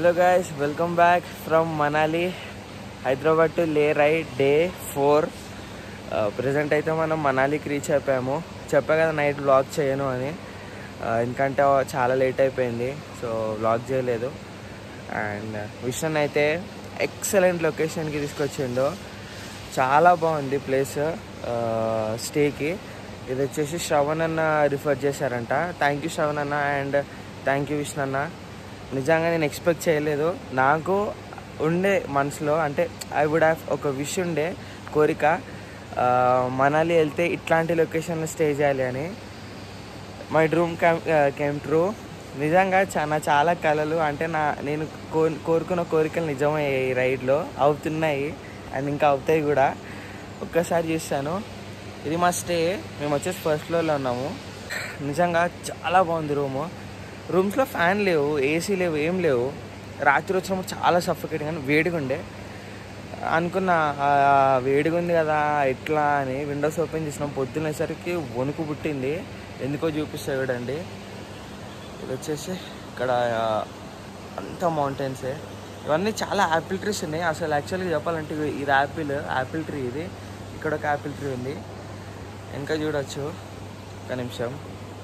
hello guys welcome back from Manali Hyderabad to Leh ride day four present అయితే మనం మనాలికి reach అయిపోయాము చెప్పా కదా నైట్ వ్లాగ్ చేయను అని Uh, ఎందుకంటే చాలా లేట్ అయిపోయింది సో వ్లాగ్ చేయలేదు అండ్ విష్ణన్ అయితే ఎక్సలెంట్ లొకేషన్కి తీసుకొచ్చిండు చాలా బాగుంది ప్లేస్ స్టేకి ఇది వచ్చేసి శ్రవణ్ అన్న రిఫర్ చేశారంట థ్యాంక్ యూ శ్రవణ్ అన్న అండ్ థ్యాంక్ యూ విష్ణు అన్న నిజంగా నేను ఎక్స్పెక్ట్ చేయలేదు నాకు ఉండే మనసులో అంటే ఐ వుడ్ హ్యావ్ ఒక విష్ ఉండే కోరిక ఆ, మనాలి వెళ్తే ఇట్లాంటి లొకేషన్లో స్టే చేయాలి అని my dream come came true నిజంగా చాలా చాలా కళలు అంటే నా నేను కో కోరుకున్న కోరికలు నిజమయ్యాయి ఈ రైడ్లో అవుతున్నాయి అండ్ ఇంకా అవుతాయి కూడా ఒక్కసారి చూస్తాను ఇది మా స్టే మేము వచ్చేసి ఫస్ట్ ఫ్లోర్లో ఉన్నాము నిజంగా చాలా బాగుంది రూము రూమ్స్లో ఫ్యాన్ లేవు ఏసీ లేవు ఏం లేవు రాత్రి వచ్చినప్పుడు చాలా సఫికేట్ కానీ వేడిగా ఉండే అనుకున్న ఆ, వేడిగా ఉంది కదా ఎట్లా అని విండోస్ ఓపెన్ చేసినాం పొద్దునేసరికి వణుకు పుట్టింది ఎందుకో చూపిస్తా చూడండి ఇది వచ్చేసి ఇక్కడ ఆ, అంతా మౌంటైన్సే ఇవన్నీ చాలా యాపిల్ ట్రీస్ ఉన్నాయి అసలు యాక్చువల్గా చెప్పాలంటే ఇది- ఇది యాపిల్ యాపిల్ ట్రీ ఇది ఇక్కడ ఒక యాపిల్ ట్రీ ఉంది ఇంకా చూడొచ్చు ఒక నిమిషం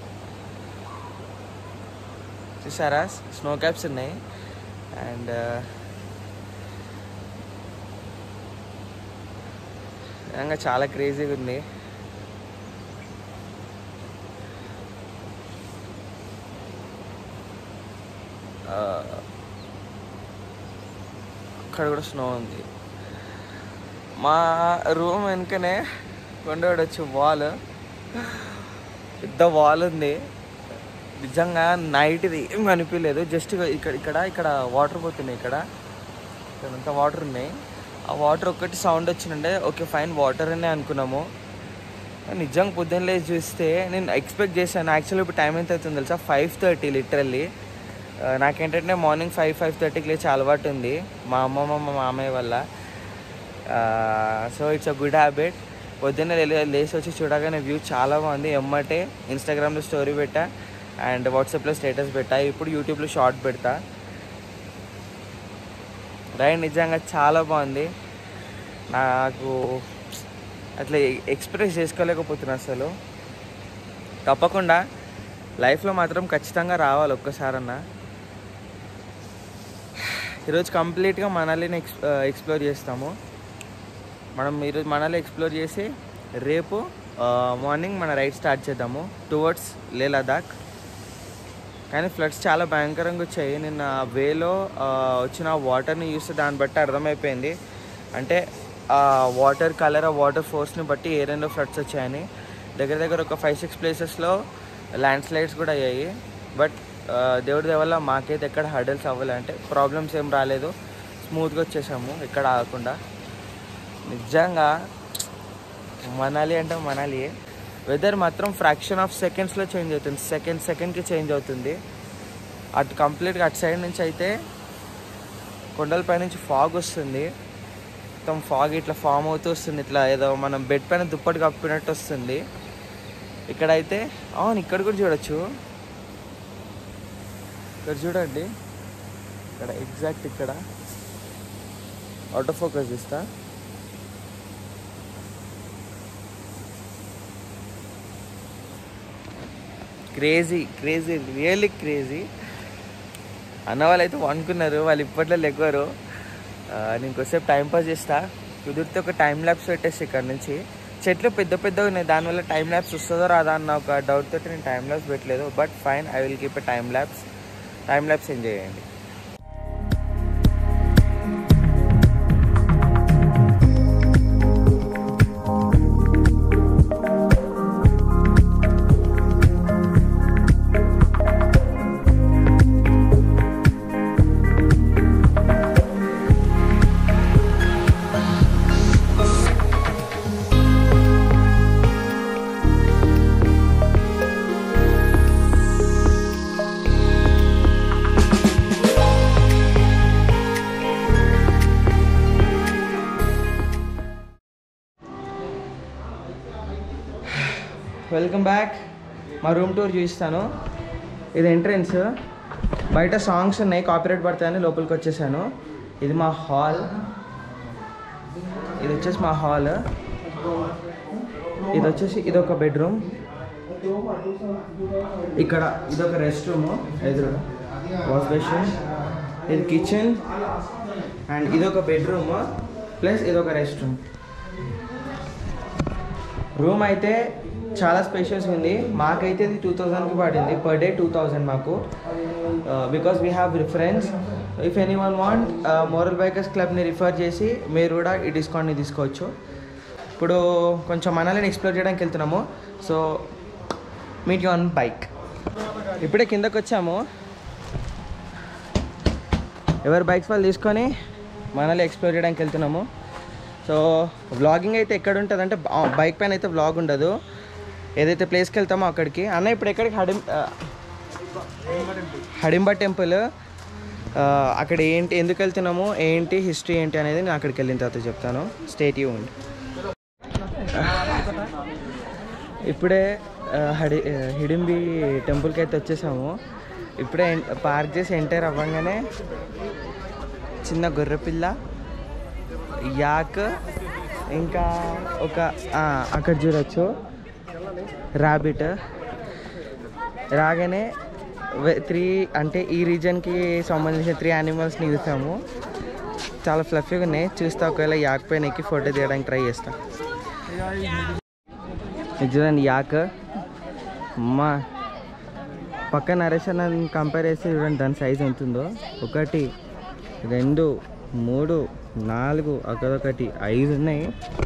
చూసారా స్నో క్యాప్స్ ఉన్నాయి అండ్ నిజంగా చాలా క్రేజీగా ఉంది ఆ, అక్కడ కూడా స్నో ఉంది మా రూమ్ వెనుకనే కొండవచ్చు వాల్ పెద్ద వాల్ ఉంది నిజంగా నైట్ ఇది ఏం కనిపించలేదు జస్ట్ ఇక్కడ ఇక్కడ ఇక్కడ వాటర్ పోతున్నాయి ఇక్కడ ఇక్కడంతా వాటర్ ఉన్నాయి ఆ వాటర్ ఒక్కటి సౌండ్ వచ్చిండే ఓకే ఫైన్ వాటర్ అనే అనుకున్నాము నిజంగా పొద్దున్న లేచి చూస్తే నేను ఎక్స్పెక్ట్ చేశాను యాక్చువల్లీ ఇప్పుడు టైం ఎంత అవుతుంది తెలుసా ఫైవ్ థర్టీ లిటరల్లీ నాకేంటంటే మార్నింగ్ ఫైవ్ ఫైవ్ థర్టీకి లేచి అలవాటు ఉంది మా అమ్మమ్మ మా మామయ్య వల్ల so it's a good habit పొద్దున్న లే- లేచి వచ్చి చూడగానే వ్యూ చాలా బాగుంది ఎమ్మటే ఇన్స్టాగ్రామ్లో స్టోరీ పెట్టా అండ్ వాట్సాప్లో స్టేటస్ పెట్టా ఇప్పుడు యూట్యూబ్లో షార్ట్ పెడతా రైడ్ నిజంగా చాలా బాగుంది నాకు అట్లా ఎక్స్ప్రెస్ చేసుకోలేకపోతున్నా అసలు తప్పకుండా లైఫ్లో మాత్రం ఖచ్చితంగా రావాలి ఒక్కసారన్నా ఈరోజు కంప్లీట్గా మనాలిని ఎక్స్ ఎక్స్ప్లోర్ చేస్తాము మనం ఈరోజు మనాలి ఎక్స్ప్లోర్ చేసి రేపు మార్నింగ్ మన రైడ్ స్టార్ట్ చేద్దాము టువర్డ్స్ లే లదాఖ్ కానీ ఫ్లడ్స్ చాలా భయంకరంగా వచ్చాయి నిన్న వేలో వచ్చిన వాటర్ని చూస్తే దాన్ని బట్టి అర్థమైపోయింది అంటే ఆ వాటర్ కలర్ ఆ వాటర్ ఫోర్స్ని బట్టి ఏరియాలో ఫ్లడ్స్ వచ్చాయని దగ్గర దగ్గర ఒక ఫైవ్ సిక్స్ ప్లేసెస్లో ల్యాండ్ స్లైడ్స్ కూడా అయ్యాయి బట్ దేవుడి దయ వల్ల మాకైతే ఎక్కడ హర్డల్స్ అవ్వాలి అంటే ప్రాబ్లమ్స్ ఏం రాలేదు స్మూత్గా వచ్చేసాము ఎక్కడ ఆగకుండా నిజంగా మనాలి అంటే మనాలి వెదర్ మాత్రం ఫ్రాక్షన్ ఆఫ్ సెకండ్స్లో చేంజ్ అవుతుంది సెకండ్ సెకండ్కి చేంజ్ అవుతుంది అటు కంప్లీట్గా అటు సైడ్ నుంచి అయితే కొండలపై నుంచి ఫాగ్ వస్తుంది మొత్తం ఫాగ్ ఇట్లా ఫామ్ అవుతూ వస్తుంది ఇట్లా ఏదో మనం బెడ్ పైన దుప్పటి కప్పినట్టు వస్తుంది ఇక్కడైతే అవును ఇక్కడ కూడా చూడొచ్చు ఇక్కడ చూడండి ఇక్కడ ఎగ్జాక్ట్ ఇక్కడ ఆటో ఫోకస్ ఇస్తా క్రేజీ క్రేజీ రియల్లీ క్రేజీ అన్న వాళ్ళు అయితే అనుకున్నారు వాళ్ళు ఇప్పట్లో లెగ్గరు నేను కొద్దిసేపు టైం పాస్ చేస్తా కుదిరితే ఒక టైం ల్యాబ్స్ పెట్టేసి ఇక్కడ నుంచి చెట్లు పెద్ద పెద్దగా ఉన్నాయి దానివల్ల టైం ల్యాబ్స్ వస్తుందో రాదా అన్న ఒక డౌట్ తోటి నేను టైం ల్యాబ్స్ పెట్టలేదు but fine I will keep a time lapse time lapse enjoy చేయండి వెల్కమ్ బ్యాక్ మా రూమ్ టూర్ చూపిస్తాను ఇది ఎంట్రన్స్ బయట సాంగ్స్ ఉన్నాయి కాపీరైట్ పడతాయని లోపలికి వచ్చేసాను ఇది మా హాల్ ఇది వచ్చేసి మా హాల్ ఇది వచ్చేసి ఇది ఒక బెడ్రూమ్ ఇక్కడ ఇది ఒక రెస్ట్ రూమ్ ఎదురు వాష్ బేసిన్ ఇది కిచెన్ అండ్ ఇది ఒక బెడ్రూమ్ ప్లస్ ఇది ఒక రెస్ట్ రూమ్ రూమ్ అయితే చాలా స్పేషియస్ ఉంది మాకైతే ఇది టూ థౌజండ్కి పడింది పర్ డే టూ థౌజండ్ మాకు because we have reference if any one want moral bikers క్లబ్ని రిఫర్ చేసి మీరు కూడా ఈ డిస్కౌంట్ని తీసుకోవచ్చు ఇప్పుడు కొంచెం మనల్ని ఎక్స్ప్లోర్ చేయడానికి వెళ్తున్నాము so meet you on bike ఇప్పుడే కిందకు వచ్చాము ఎవరి బైక్స్ వాళ్ళు తీసుకొని మనల్ని ఎక్స్ప్లోర్ చేయడానికి వెళ్తున్నాము సో వ్లాగింగ్ అయితే ఎక్కడ ఉంటుంది అంటే బైక్ పైన అయితే వ్లాగ్ ఉండదు ఏదైతే ప్లేస్కి వెళ్తామో అక్కడికి అన్న ఇప్పుడు ఎక్కడికి హడిం ఆ, హడింబ టెంపుల్ ఆ, అక్కడ ఏంటి ఎందుకు వెళ్తున్నాము ఏంటి హిస్టరీ ఏంటి అనేది నేను అక్కడికి వెళ్ళిన తర్వాత చెప్తాను స్టేట్ యూ ఇప్పుడే ఆ, హడి ఆ, హిడింబి టెంపుల్కి అయితే వచ్చేసాము ఇప్పుడే ఎన్- పార్క్ చేసి ఎంటర్ అవ్వగానే చిన్న గొర్రెపిల్ల యాక్ ఇంకా ఒక ఆ, అక్కడ చూడొచ్చు ర్యాబిట్ రాగానే త్రీ అంటే ఈ రీజన్కి సంబంధించిన త్రీ యానిమల్స్ని చూసాము చాలా ఫ్లఫీగా ఉన్నాయి చూస్తే ఒకవేళ యాక్ పైన ఎక్కి ఫోటో తీయడానికి ట్రై చేస్తా ఇది చూడండి యాక్ అమ్మా పక్క నరేషన్ కంపేర్ చేస్తే చూడండి దాని సైజ్ ఎంత ఉందో ఒకటి రెండు మూడు నాలుగు అక్కడొకటి ఐదు ఉన్నాయి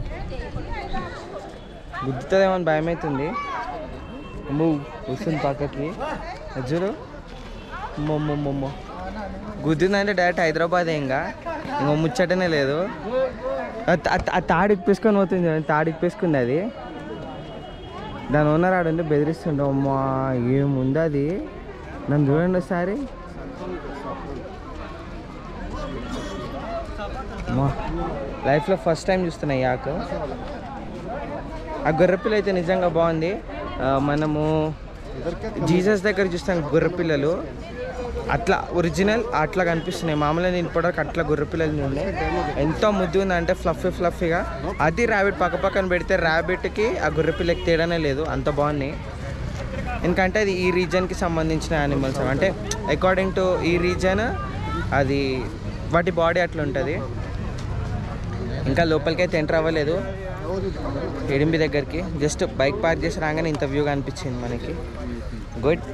గుద్దుతుందేమో అని భయం అవుతుంది అమ్మో వస్తుంది పక్కకి అది చూడు మొమ్మమ్మమ్మ గుద్దిందంటే డైరెక్ట్ హైదరాబాద్ ఇంకా ఇంకో ముచ్చటనే లేదు ఆ- ఆ- ఆ తాడు ఇప్పేసుకొని పోతుంది చూడండి, తాడు ఇప్పేసుకుంది అది దాని ఓనర్ ఆడుండి బెదిరిస్తుండే అమ్మా ఏముంది అది నన్ను చూడండి ఒకసారి అమ్మా లైఫ్లో ఫస్ట్ టైం చూస్తున్నా ఈ ఆకు ఆ గొర్రెపిల్ల అయితే నిజంగా బాగుంది ఆ, మనము జీసస్ దగ్గర చూస్తాం గొర్రెపిల్లలు అట్లా ఒరిజినల్ అట్లా కనిపిస్తున్నాయి మామూలుగా నేను ఇప్పటివరకు అట్లా గొర్రెపిల్లలు ఉన్నాయి ఎంతో ముద్దు ఉందంటే ఫ్లఫీ ఫ్లఫీగా అది ర్యాబిట్ పక్క పక్కన పెడితే ర్యాబిట్కి ఆ గొర్రెపిల్లకి తేడానే లేదు అంత బాగున్నాయి ఎందుకంటే అది ఈ రీజన్కి సంబంధించిన యానిమల్స్ అంటే అకార్డింగ్ టు ఈ రీజన్ అది వాటి బాడీ అట్లా ఉంటుంది ఇంకా లోపలికి అయితే ఎంటర్ అవ్వలేదు ఎడింబి దగ్గరికి జస్ట్ బైక్ పార్క్ చేసి రాగానే ఇంత వ్యూ కనిపించింది మనకి గుడ్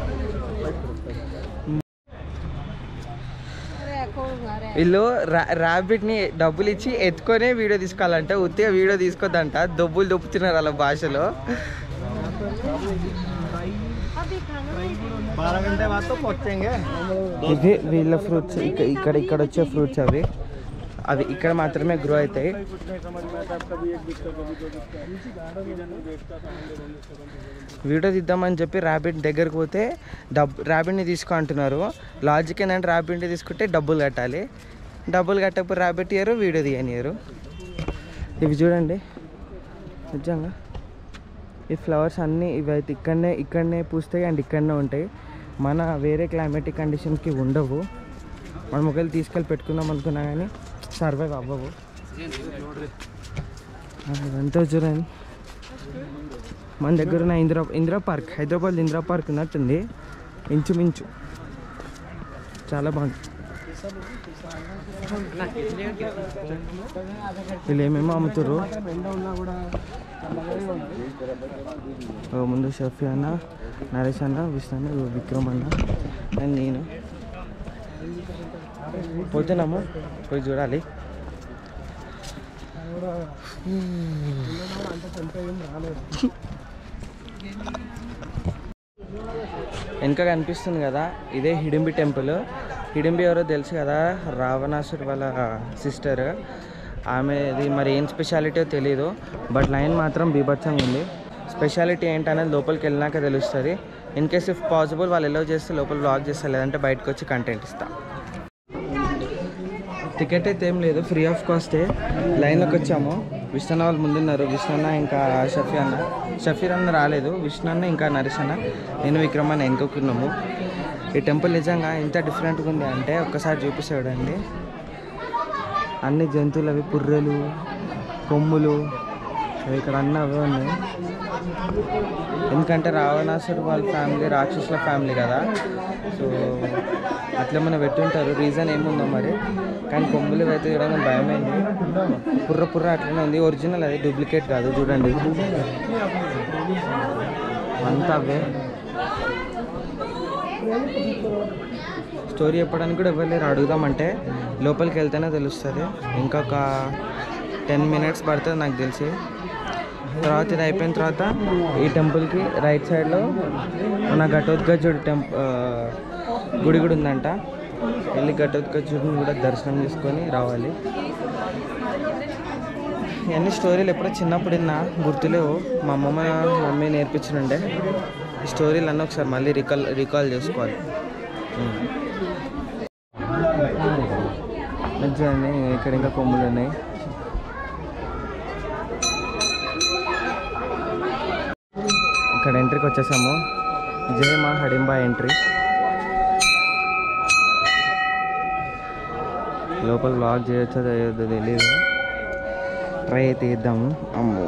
వీళ్ళు రా ర్యాబిట్ని డబ్బులు ఇచ్చి ఎత్తుకొనే వీడియో తీసుకోవాలంటే ఉత్తిగా వీడియో తీసుకోద్దంట దొబ్బులు దొప్పుతున్నారు వాళ్ళ భాషలో बारह घंटे बाद तो पहुंचेंगे ఇవి వీళ్ళ ఫ్రూట్స్ ఇక్కడ ఇక్కడ వచ్చే ఫ్రూట్స్ అవి అవి ఇక్కడ మాత్రమే గ్రో అవుతాయి వీడియో తీద్దామని చెప్పి ర్యాబిట్ దగ్గరకు పోతే డబ్బు ర్యాబిట్ని తీసుకో అంటున్నారు లాజిక్ ఏంటంటే ర్యాబిట్ని తీసుకుంటే డబ్బులు కట్టాలి డబ్బులు కట్టకపోతే ర్యాబిట్ ఇయ్యరు వీడియో తీయనియరు ఇవి చూడండి నిజంగా ఈ ఫ్లవర్స్ అన్నీ ఇవి అయితే ఇక్కడనే ఇక్కడనే పూస్తాయి అండ్ ఇక్కడనే ఉంటాయి మన వేరే క్లైమేటిక్ కండిషన్కి ఉండవు మనం ఒకవేళ తీసుకెళ్ళి పెట్టుకుందాం అనుకున్నా కానీ సర్వైవ్ అవ్వవు అదంతా చూడండి మన దగ్గర ఉన్న ఇందిరా ఇందిరా పార్క్ హైదరాబాద్ ఇందిరా పార్క్ ఉన్నట్టుంది ఇంచుమించు చాలా బాగుంది వీళ్ళు ఏమేమో అమ్ముతారు ఓ ముందు షఫీ అన్న నరేష్ అన్న విష్ణు అన్న ఇగో విక్రమ్ అన్న అండ్ నేను పోతున్నాము పోయి చూడాలి వెనక కనిపిస్తుంది కదా ఇదే హిడింబి టెంపుల్ హిడింబి ఎవరో తెలుసు కదా రావణాసుడు వాళ్ళ సిస్టర్ ఆమెది మరి ఏం స్పెషాలిటీయో తెలియదు బట్ లైన్ మాత్రం బీభత్సంగా ఉంది స్పెషాలిటీ ఏంటనేది లోపలికి వెళ్ళినాక తెలుస్తుంది ఇన్ కేస్ ఇఫ్ పాసిబుల్ వాళ్ళు ఎలా చేస్తే లోపల బ్లాగ్ చేస్తారు లేదంటే బయటకు వచ్చి కంటెంట్ ఇస్తా టికెట్ అయితే ఏం లేదు ఫ్రీ ఆఫ్ కాస్టే లైన్లోకి వచ్చాము విష్ణు వాళ్ళు ముందున్నారు విష్ణు అన్న ఇంకా షఫీ అన్న షఫీర్ అన్న రాలేదు విష్ణు అన్న ఇంకా నరేష్ అన్న నేను విక్రమ్ అన్న వెనుకొక్కున్నాము ఈ టెంపుల్ నిజంగా ఎంత డిఫరెంట్గా ఉంది అంటే ఒక్కసారి చూపిస్తాడండి అన్ని జంతువులు అవి పుర్రెలు కొమ్ములు అవి ఇక్కడ అన్నీ అవే ఉన్నాయి ఎందుకంటే రావణాసుడు వాళ్ళ ఫ్యామిలీ రాక్షసుల ఫ్యామిలీ కదా సో అట్లా ఏమైనా పెట్టుంటారు రీజన్ ఏముందో మరి కానీ కొమ్ములు అయితే చూడగానే భయమైంది పుర్ర పుర్ర అట్లనే ఉంది ఒరిజినల్ అది డూప్లికేట్ కాదు చూడండి అంతా అవే స్టోరీ చెప్పడానికి కూడా ఎవరు లేరు అడుగుదామంటే లోపలికి వెళ్తేనే తెలుస్తుంది ఇంకొక టెన్ మినిట్స్ పడుతుంది నాకు తెలిసి తర్వాత ఇది అయిపోయిన తర్వాత ఈ టెంపుల్కి రైట్ సైడ్లో మన ఘటోత్కచుడు టెంప్ ఆ, గుడి కూడా ఉందంట వెళ్ళి ఘటోత్కచుడిని కూడా దర్శనం చేసుకొని రావాలి ఇవన్నీ స్టోరీలు ఎప్పుడో చిన్నప్పుడు విన్నా గుర్తులేవు మా అమ్మమ్మ మమ్మీ నేర్పించినుండే ఈ స్టోరీలు అన్నీ ఒకసారి మళ్ళీ రికాల్ రికాల్ చేసుకోవాలి మంచిగా ఇక్కడ ఇంకా కొమ్ములు ఉన్నాయి ఇక్కడ ఎంట్రీకి వచ్చేసాము జై మా హడింబా ఎంట్రీ లోపల బ్లాగ్ చేయొచ్చో చేయొద్దో తెలియదు ట్రై అయితే ఇద్దాము అమ్మో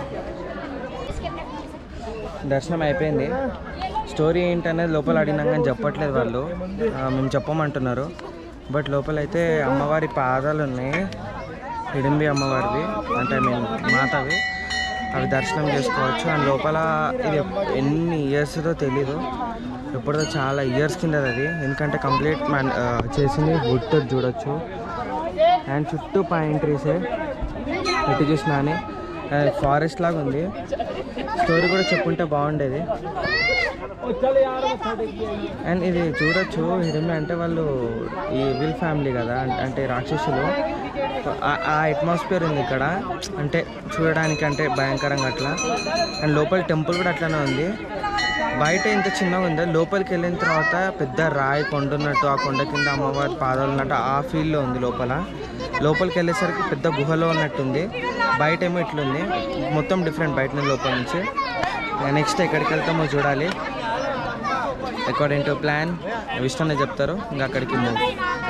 దర్శనం అయిపోయింది స్టోరీ ఏంటనేది లోపల అడిగినాం కానీ చెప్పట్లేదు వాళ్ళు ఆ, మేము చెప్పమంటున్నారు బట్ లోపల అయితే అమ్మవారి పాదాలు ఉన్నాయి హిడింబి అమ్మవారివి అంటే ఐ మీన్ మాతవి అవి దర్శనం చేసుకోవచ్చు అండ్ లోపల ఇది ఎప్- ఎన్ని ఇయర్స్దో తెలీదు ఎప్పుడో చాలా ఇయర్స్ కింద అది ఎందుకంటే కంప్లీట్ మ్యాన్ ఆ, చేసింది వుడ్ చూడొచ్చు అండ్ చుట్టూ పైన్ ట్రీసే ఎటు చూసినా అని ఫారెస్ట్ లాగా ఉంది స్టోరీ కూడా చెప్పుంటే బాగుండేది అండ్ ఇది చూడొచ్చు హిడమి అంటే వాళ్ళు ఈ విల్ ఫ్యామిలీ కదా అం- అంటే రాక్షసులు ఆ- ఆ అట్మాస్ఫియర్ ఉంది ఇక్కడ అంటే చూడడానికి అంటే భయంకరంగా అట్లా అండ్ లోపల టెంపుల్ కూడా అట్లానే ఉంది బయట ఇంత చిన్నగా ఉంది లోపలికి వెళ్ళిన తర్వాత పెద్ద రాయి కొండ ఉన్నట్టు ఆ కొండ కింద అమ్మవారి పాదాలు ఉన్నట్టు ఆ ఫీల్లో ఉంది లోపల లోపలికి వెళ్ళేసరికి పెద్ద గుహలో ఉన్నట్టుంది బయట ఏమో ఇట్లుంది మొత్తం డిఫరెంట్ బయట నుంచి లోపల నుంచి నెక్స్ట్ ఎక్కడికి వెళ్తామో చూడాలి అకార్డింగ్ టు ప్లాన్ విష్ణునే చెప్తారు ఇంకా అక్కడికి మూవ్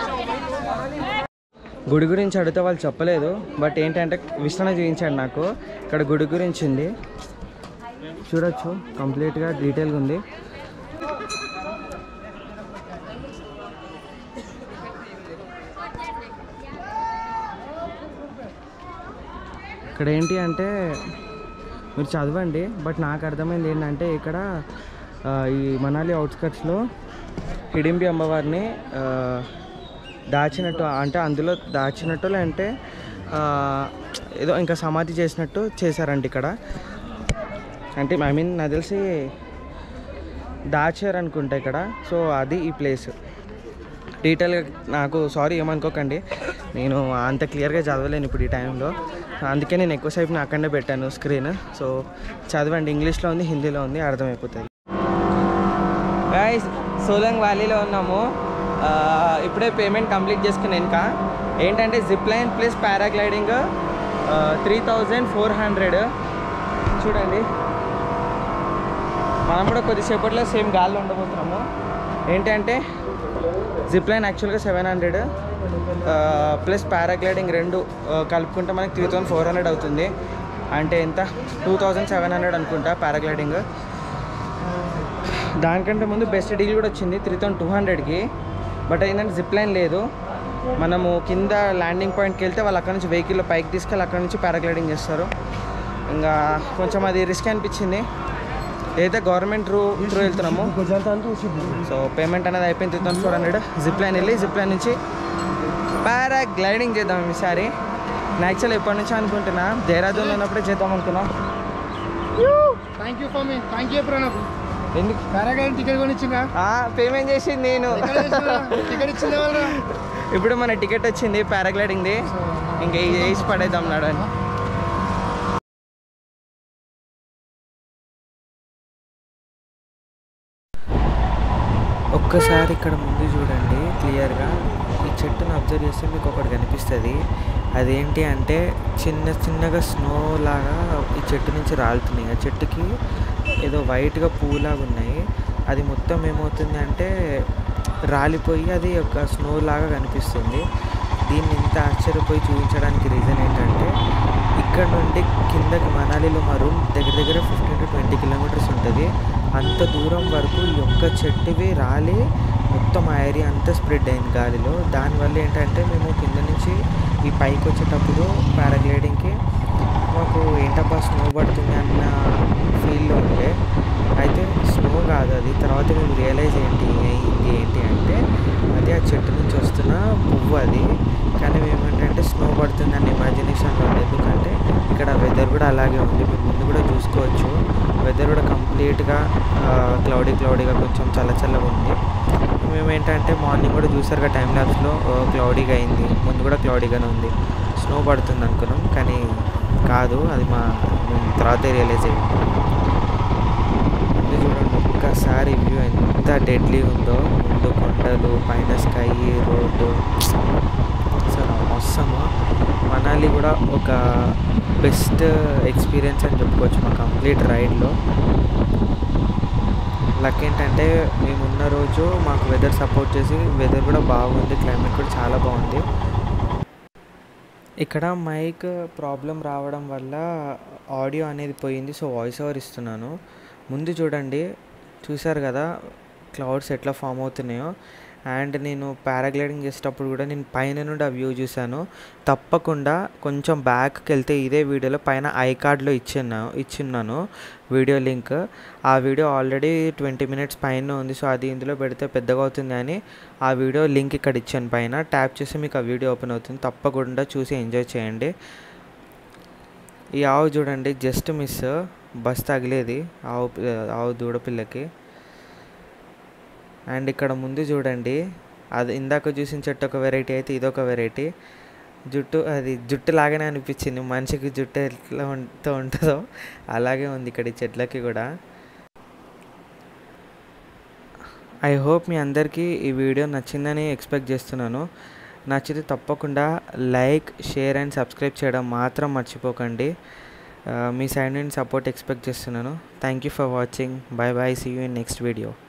గుడి గురించి అడిగితే వాళ్ళు చెప్పలేదు బట్ ఏంటంటే విష్ణునే చూపించాడు నాకు ఇక్కడ గుడి గురించి ఉంది చూడొచ్చు కంప్లీట్గా డీటెయిల్గా ఉంది ఇక్కడ ఏంటి అంటే మీరు చదవండి బట్ నాకు అర్థమైంది ఏంటంటే ఇక్కడ ఆ, ఈ మనాలి అవుట్స్కట్స్లో హిడింబి అమ్మవారిని ఆ, దాచినట్టు అంటే అందులో దాచినట్టు అంటే ఆ, ఏదో ఇంకా సమాధి చేసినట్టు చేశారంట ఇక్కడ అంటే ఐ మీన్ నాకు తెలిసి దాచారు అనుకుంటా ఇక్కడ సో అది ఈ ప్లేస్ డీటెయిల్గా నాకు సారీ ఏమనుకోకండి నేను అంత క్లియర్గా చదవలేను ఇప్పుడు ఈ టైంలో అందుకే నేను ఎక్కువసేపు నా అక్కడనే పెట్టాను స్క్రీన్ సో చదవండి ఇంగ్లీష్లో ఉంది హిందీలో ఉంది అర్థమైపోతుంది గాయస్ సోలంగ్ వ్యాలీలో ఉన్నాము ఆ, ఇప్పుడే పేమెంట్ కంప్లీట్ చేసుకుని ఇంకా ఏంటంటే zip line plus paragliding three thousand four hundred చూడండి మనం కూడా కొద్దిసేపట్లో సేమ్ గాల్లో ఉండబోతున్నాము ఏంటంటే జిప్ లైన్ యాక్చువల్గా సెవెన్ హండ్రెడ్ ప్లస్ పారాగ్లైడింగ్ రెండు ఆ, కలుపుకుంటే మనకి త్రీ థౌసండ్ ఫోర్ హండ్రెడ్ అవుతుంది అంటే ఎంత టూ థౌజండ్ సెవెన్ హండ్రెడ్ అనుకుంటా పారాగ్లైడింగ్ దానికంటే ముందు బెస్ట్ డీల్ కూడా వచ్చింది త్రీ థౌసండ్ టూ హండ్రెడ్కి బట్ ఏంటంటే జిప్ లైన్ లేదు మనము కింద ల్యాండింగ్ పాయింట్కి వెళ్తే వాళ్ళు అక్కడ నుంచి వెహికల్లో పైకి తీసుకెళ్ళి అక్కడ నుంచి పారాగ్లైడింగ్ చేస్తారు ఇంకా కొంచెం అది రిస్క్ అనిపించింది ఏదైతే గవర్నమెంట్ రూ త్రూ వెళ్తున్నాము సో పేమెంట్ అనేది అయిపోయింది three thousand four hundred zip line వెళ్ళి జిప్ లైన్ నుంచి పారాగ్లైడింగ్ చేద్దాం ఈసారి నేను యాక్చువల్ ఎప్పటి నుంచి అనుకుంటున్నా దేహరాదూన్ ఉన్నప్పుడే చేద్దాం అనుకున్నా థ్యాంక్ యూ ఫర్ మీ థ్యాంక్ యూ ప్రణబ్ ఎందుకు పారాగ్లైడ్ టికెట్ కొనిచ్చిందా పేమెంట్ చేసింది నేను టికెట్ ఇచ్చింది వాళ్ళు ఇప్పుడు మన టికెట్ వచ్చింది పారాగ్లైడింగ్ది ఇంకా ఇది వేసి పడేద్దాం నాడని ఒక్కసారి ఇక్కడ ముందు చూడండి క్లియర్గా ఈ చెట్టును అబ్జర్వ్ చేస్తే మీకు ఒకటి కనిపిస్తుంది అదేంటి అంటే చిన్న చిన్నగా స్నో లాగా ఈ చెట్టు నుంచి రాలుతున్నాయి ఆ చెట్టుకి ఏదో వైట్గా పువ్వులాగా ఉన్నాయి అది మొత్తం ఏమవుతుంది అంటే రాలిపోయి అది ఒక స్నో లాగా కనిపిస్తుంది దీన్ని ఇంత ఆశ్చర్యపోయి చూపించడానికి రీజన్ ఏంటంటే ఇక్కడ నుండి కిందకి మనాలిలో మా రూమ్ దగ్గర దగ్గర ఫిఫ్టీన్ టు ట్వంటీ కిలోమీటర్స్ ఉంటుంది అంత దూరం వరకు ఈ ఒక్క చెట్టువి రాలి మొత్తం ఆ ఏరియా అంతా స్ప్రెడ్ అయింది గాలిలో దానివల్ల ఏంటంటే మేము కింద నుంచి ఈ పైకి వచ్చేటప్పుడు పారాగ్లైడింగ్కి మాకు ఏంటబ్బా స్నో పడుతుంది అన్న ఫీల్లో ఉండే అయితే స్నో కాదు అది తర్వాత మేము రియలైజ్ ఏంటి అయింది ఏంటి అంటే అది ఆ చెట్టు నుంచి వస్తున్న పువ్వు అది కానీ మేము ఏంటంటే స్నో పడుతుంది అన్న ఇమాజినేషన్లో ఉంది ఎందుకంటే ఇక్కడ వెదర్ కూడా అలాగే ఉంది మీరు ముందు కూడా చూసుకోవచ్చు వెదర్ కూడా కంప్లీట్గా క్లౌడీ క్లౌడీగా కొంచెం చల్ల చల్లగా ఉంది మేము ఏంటంటే మార్నింగ్ కూడా చూసారుగా టైం ల్యాబ్స్లో క్లౌడీగా అయింది ముందు కూడా క్లౌడీగానే ఉంది స్నో పడుతుంది అనుకున్నాం కానీ కాదు అది మా మేము తర్వాత రియలైజ్ అయ్యింది ముందు చూడండి ఒక్కసారి వ్యూ ఎంత డెడ్లీ ఉందో ముందు కొండలు పైన స్కై రోడ్డు అసలు అవసరం మనాలి కూడా ఒక బెస్ట్ ఎక్స్పీరియన్స్ అని చెప్పుకోవచ్చు మా కంప్లీట్ రైడ్లో లక్ ఏంటంటే మేము ఉన్న రోజు మాకు వెదర్ సపోర్ట్ చేసి వెదర్ కూడా బాగుంది క్లైమేట్ కూడా చాలా బాగుంది ఇక్కడ మైక్ ప్రాబ్లం రావడం వల్ల ఆడియో అనేది పోయింది సో వాయిస్ ఓవర్ ఇస్తున్నాను ముందు చూడండి చూసారు కదా క్లౌడ్స్ ఎట్లా ఫామ్ అవుతున్నాయో అండ్ నేను పారాగ్లైడింగ్ చేసేటప్పుడు కూడా నేను పైన నుండి ఆ వ్యూ చూశాను తప్పకుండా కొంచెం బ్యాక్కి వెళ్తే ఇదే వీడియోలో పైన ఐ కార్డ్లో ఇచ్చిన ఇచ్చున్నాను వీడియో లింక్ ఆ వీడియో ఆల్రెడీ ట్వంటీ మినిట్స్ పైన ఉంది సో అది ఇందులో పెడితే పెద్దగా అవుతుంది అని ఆ వీడియో లింక్ ఇక్కడ ఇచ్చాను పైన ట్యాప్ చేసి మీకు ఆ వీడియో ఓపెన్ అవుతుంది తప్పకుండా చూసి ఎంజాయ్ చేయండి ఈ ఆవు చూడండి జస్ట్ మిస్ బస్ తగిలేది ఆవు ఆవు దూడపిల్లకి అండ్ ఇక్కడ ముందు చూడండి అది ఇందాక చూసిన చెట్టు ఒక వెరైటీ అయితే ఇదొక వెరైటీ జుట్టు అది జుట్టు లాగానే అనిపించింది మనిషికి జుట్టు ఎట్లా ఉంటూ ఉంటుందో అలాగే ఉంది ఇక్కడ ఈ చెట్లకి కూడా ఐ హోప్ మీ అందరికీ ఈ వీడియో నచ్చిందని ఎక్స్పెక్ట్ చేస్తున్నాను నచ్చితే తప్పకుండా లైక్ షేర్ అండ్ సబ్స్క్రైబ్ చేయడం మాత్రం మర్చిపోకండి మీ సైడ్ నుండి సపోర్ట్ ఎక్స్పెక్ట్ చేస్తున్నాను thank you for watching bye bye see you in next video